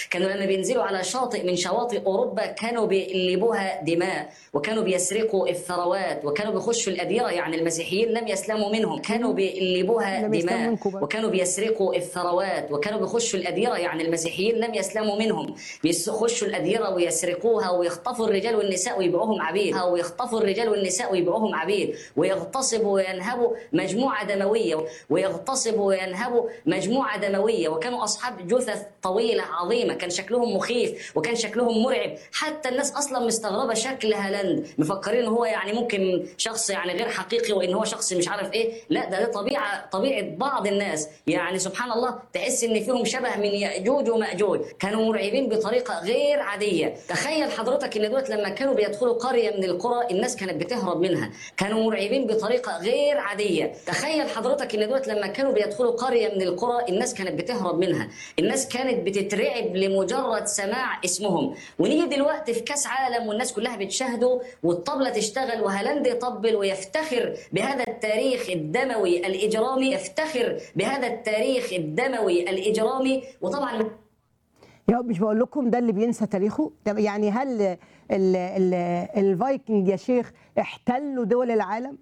كانوا لما بينزلوا على شاطئ من شواطئ اوروبا كانوا بيقلبوها دماء وكانوا بيسرقوا الثروات وكانوا بيخشوا الاديره يعني المسيحيين لم يسلموا منهم كانوا بيقلبوها لم يسلموا دماء منكم بقى. وكانوا بيسرقوا الثروات وكانوا بيخشوا الاديره يعني المسيحيين لم يسلموا منهم بيخشوا الاديره ويسرقوها ويخطفوا الرجال والنساء ويبيعوهم عبيد ويخطفوا الرجال والنساء ويبيعوهم عبيد ويغتصبوا وينهبوا مجموعه دمويه ويغتصبوا وينهبوا مجموعه دمويه وكانوا اصحاب جثث طويله عظيمه كان شكلهم مخيف وكان شكلهم مرعب حتى الناس اصلا مستغربه شكل هالاند مفكرين ان هو يعني ممكن شخص يعني غير حقيقي وان هو شخص مش عارف ايه لا ده ده طبيعه طبيعه بعض الناس يعني سبحان الله تحس ان فيهم شبه من ياجوج وماجوج كانوا مرعبين بطريقه غير عاديه تخيل حضرتك ان دولت لما كانوا بيدخلوا قريه من القرى الناس كانت بتهرب منها كانوا مرعبين بطريقه غير عاديه تخيل حضرتك ان دولت لما كانوا بيدخلوا قريه من القرى الناس كانت بتهرب منها الناس كانت بتترعب لمجرد سماع اسمهم ونيجي دلوقتي في كاس عالم والناس كلها بتشاهده والطبله تشتغل وهالاند يطبل ويفتخر بهذا التاريخ الدموي الاجرامي يفتخر بهذا التاريخ الدموي الاجرامي وطبعا يا مش بقول لكم ده اللي بينسى تاريخه طب يعني هل ال ال الفايكنج يا شيخ احتلوا دول العالم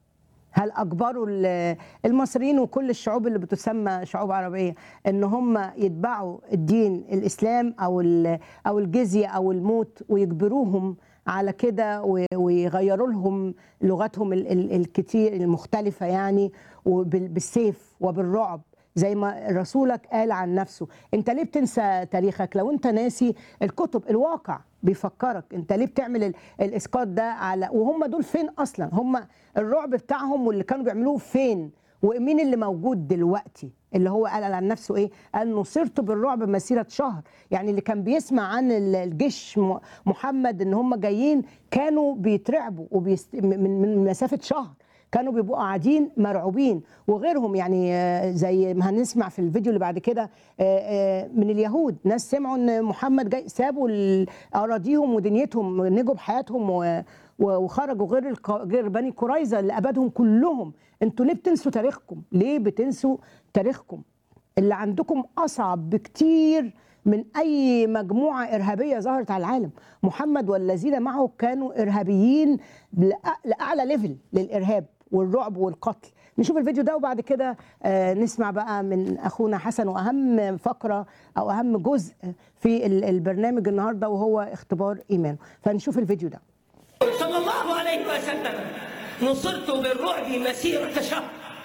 هل اجبروا ال- المصريين وكل الشعوب اللي بتسمى شعوب عربيه ان هم يتبعوا الدين الاسلام او ال- او الجزيه او الموت ويجبروهم على كده و- ويغيروا لهم لغتهم ال- ال- الكتير المختلفه يعني وبال- بالسيف وبالرعب زي ما رسولك قال عن نفسه انت ليه بتنسى تاريخك لو انت ناسي الكتب الواقع بيفكرك انت ليه بتعمل ال- الاسقاط ده على وهم دول فين اصلا هم الرعب بتاعهم واللي كانوا بيعملوه فين ومين اللي موجود دلوقتي اللي هو قال عن نفسه ايه قال نصرت بالرعب مسيره شهر يعني اللي كان بيسمع عن ال- الجيش م- محمد ان هم جايين كانوا بيترعبوا وبيست... من من مسافه شهر كانوا بيبقوا قاعدين مرعوبين وغيرهم يعني آه، زي ما هنسمع في الفيديو اللي بعد كده آه، آه، من اليهود ناس سمعوا ان محمد جاي سابوا ال- اراضيهم ودنيتهم نجوا بحياتهم و- و- وخرجوا غير الق- غير بني قريظه اللي ابادهم كلهم انتوا ليه بتنسوا تاريخكم ليه بتنسوا تاريخكم اللي عندكم اصعب بكتير من اي مجموعه ارهابيه ظهرت على العالم محمد والذين معه كانوا ارهابيين لأ- لاعلى ليفل للارهاب والرعب والقتل نشوف الفيديو ده وبعد كده آه، نسمع بقى من اخونا حسن واهم فقره او اهم جزء في ال- البرنامج النهارده وهو اختبار ايمانه فنشوف الفيديو ده صلى الله عليه وسلم نصرت بالرعب مسيرة شهر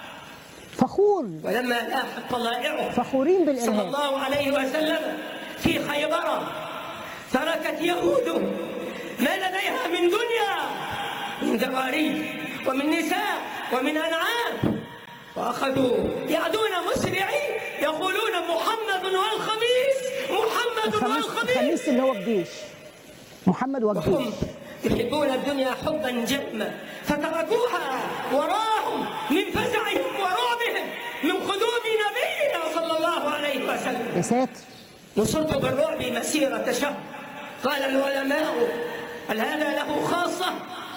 فخور ولما لاحت طلائعه فخورين صلى بالارهاب الله عليه وسلم في خيبر تركت يهود ما لديها من دنيا من زواري ومن نساء ومن أنعام وأخذوا يعدون مسرعين يقولون محمد والخميس محمد الخميس والخميس الخميس اللي هو الجيش محمد هم والجيش يحبون الدنيا حبا جما فتركوها وراهم من فزعهم ورعبهم من خدود نبينا صلى الله عليه وسلم يا ساتر نصرت بالرعب مسيرة شهر قال العلماء هل هذا له خاصة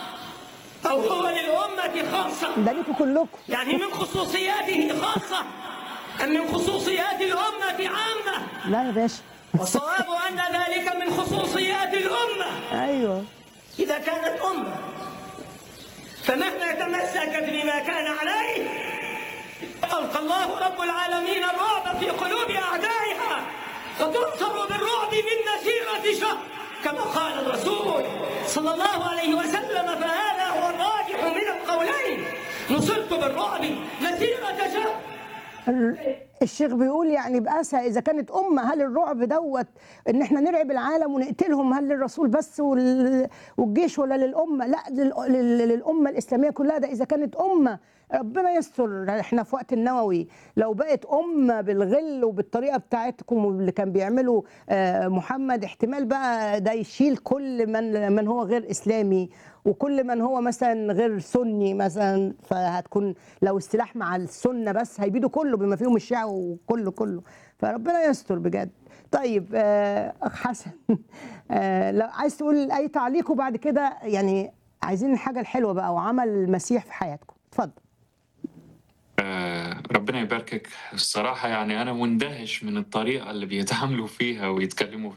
أو هو للأمة خاصة ده ليكوا كلكم يعني من خصوصياته خاصة أم من خصوصيات الأمة عامة لا يا باشا والصواب أن ذلك من خصوصيات الأمة ايوه إذا كانت أمة فمهما تمسكت بما كان عليه ألقى الله رب العالمين الرعب في قلوب أعدائها وتنصر بالرعب من مسيرة شهر كما قال الرسول صلى الله عليه وسلم فهذا هو الراجح من القولين نصرت بالرعب مسيرة شهر ال- الشيخ بيقول يعني بأسها إذا كانت أمة هل الرعب دوت إن إحنا نرعب العالم ونقتلهم هل للرسول بس وال- والجيش ولا للأمة؟ لا لل- لل- للأمة الإسلامية كلها ده إذا كانت أمة ربنا يستر إحنا في وقت النووي لو بقت أمة بالغل وبالطريقة بتاعتكم واللي كان بيعمله آه، محمد احتمال بقى ده يشيل كل من من هو غير إسلامي وكل من هو مثلا غير سني مثلا فهتكون لو السلاح مع السنه بس هيبيدوا كله بما فيهم الشيعة وكله كله فربنا يستر بجد طيب آه، اخ حسن آه، لو عايز تقول اي تعليق وبعد كده يعني عايزين الحاجه الحلوه بقى وعمل المسيح في حياتكم اتفضل آه ربنا يباركك الصراحة يعني أنا مندهش من الطريقة اللي بيتعاملوا فيها ويتكلموا